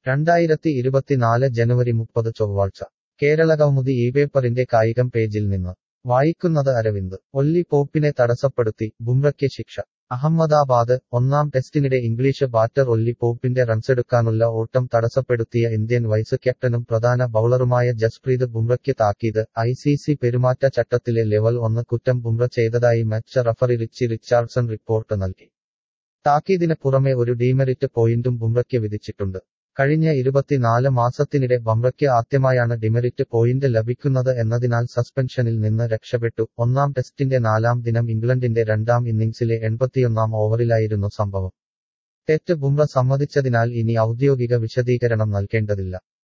രണ്ടായിരത്തി ഇരുപത്തിനാല് ജനുവരി മുപ്പത് ചൊവ്വാഴ്ച കേരള കൗമുദി ഈ പേപ്പറിന്റെ കായികം പേജിൽ നിന്ന് വായിക്കുന്നത് അരവിന്ദ് ഒല്ലി പോപ്പിനെ തടസ്സപ്പെടുത്തി ബുംറയ്ക്ക് ശിക്ഷ അഹമ്മദാബാദ് ഒന്നാം ടെസ്റ്റിനിടെ ഇംഗ്ലീഷ് ബാറ്റർ ഒല്ലി പോപ്പിന്റെ റൺസെടുക്കാനുള്ള ഓട്ടം തടസ്സപ്പെടുത്തിയ ഇന്ത്യൻ വൈസ് ക്യാപ്റ്റനും പ്രധാന ബൌളറുമായ ജസ്പ്രീത് ബുംറയ്ക്ക് താക്കീത് ഐ സി സി പെരുമാറ്റ ചട്ടത്തിലെ ലെവൽ ഒന്ന് കുറ്റം ബുംറ ചെയ്തതായി match referee Richie Richardson report നൽകി താക്കീതിന് പുറമെ ഒരു ഡീമെറിറ്റ് പോയിന്റും ബുംറയ്ക്ക് വിധിച്ചിട്ടുണ്ട് കഴിഞ്ഞ ഇരുപത്തിനാല് മാസത്തിനിടെ ബംറയ്ക്ക് ആദ്യമായാണ് ഡിമെറിറ്റ് പോയിന്റ് ലഭിക്കുന്നത് എന്നതിനാൽ സസ്പെൻഷനിൽ നിന്ന് രക്ഷപ്പെട്ടു ഒന്നാം ടെസ്റ്റിന്റെ നാലാം ദിനം ഇംഗ്ലണ്ടിന്റെ രണ്ടാം ഇന്നിംഗ്സിലെ എൺപത്തിയൊന്നാം ഓവറിലായിരുന്നു സംഭവം തെറ്റ് ബുംറ സമ്മതിച്ചതിനാൽ ഇനി ഔദ്യോഗിക വിശദീകരണം നൽകേണ്ടതില്ല